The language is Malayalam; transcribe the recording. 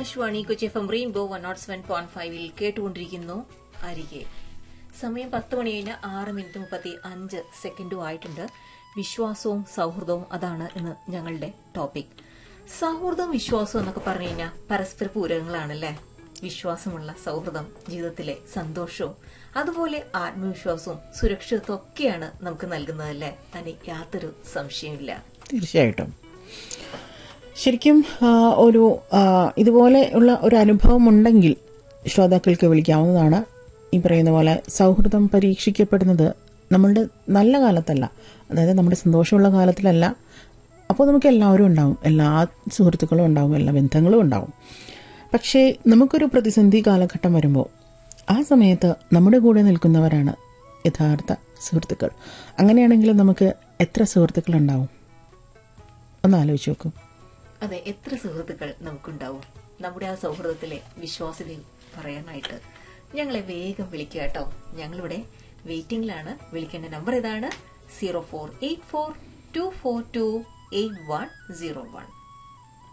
Akashvani Kochi F M rainbow one nought seven point ഫൈവിൽ കേട്ടുകൊണ്ടിരിക്കുന്നു അരികെ സമയം പത്ത് മണി കഴിഞ്ഞ് ആറ് മിനിറ്റ് മുപ്പത്തി അഞ്ച് സെക്കൻഡും ആയിട്ടുണ്ട് വിശ്വാസവും സൗഹൃദവും അതാണ് ഇന്ന് ഞങ്ങളുടെ ടോപ്പിക് സൗഹൃദവും വിശ്വാസവും എന്നൊക്കെ പറഞ്ഞു കഴിഞ്ഞാൽ പരസ്പര പൂരകങ്ങളാണല്ലേ വിശ്വാസമുള്ള സൗഹൃദം ജീവിതത്തിലെ സന്തോഷവും അതുപോലെ ആത്മവിശ്വാസവും സുരക്ഷിതത്വം ഒക്കെയാണ് നമുക്ക് നൽകുന്നതല്ലേ അതിന് യാതൊരു സംശയമില്ല തീർച്ചയായിട്ടും ശരിക്കും ആ, ഒരു ആ, ഇതുപോലെ ഉള്ള ഒരു അനുഭവം ഉണ്ടെങ്കിൽ ശ്രോതാക്കൾക്ക് വിളിക്കാവുന്നതാണ് ഈ പറയുന്ന പോലെ സൗഹൃദം പരീക്ഷിക്കപ്പെടുന്നത് നമ്മളുടെ നല്ല കാലത്തല്ല അതായത് നമ്മുടെ സന്തോഷമുള്ള കാലത്തിലല്ല അപ്പോൾ നമുക്ക് എല്ലാവരും ഉണ്ടാവും എല്ലാ സുഹൃത്തുക്കളും ഉണ്ടാവും എല്ലാ ബന്ധങ്ങളും ഉണ്ടാവും പക്ഷേ നമുക്കൊരു പ്രതിസന്ധി കാലഘട്ടം വരുമ്പോൾ ആ സമയത്ത് നമ്മുടെ കൂടെ നിൽക്കുന്നവരാണ് യഥാർത്ഥ സുഹൃത്തുക്കൾ അങ്ങനെയാണെങ്കിൽ നമുക്ക് എത്ര സുഹൃത്തുക്കൾ ഉണ്ടാവും ഒന്ന് ആലോചിച്ച് നോക്കൂ അതെ എത്ര സുഹൃത്തുക്കൾ നമുക്കുണ്ടാവും നമ്മുടെ ആ സൗഹൃദത്തിലെ വിശ്വാസ്യതയും പറയാനായിട്ട് ഞങ്ങളെ വേഗം വിളിക്കുക കേട്ടോ ഞങ്ങളിവിടെ വെയിറ്റിംഗിലാണ് വിളിക്കേണ്ട നമ്പർ ഇതാണ് zero four eight four two four two eight one zero one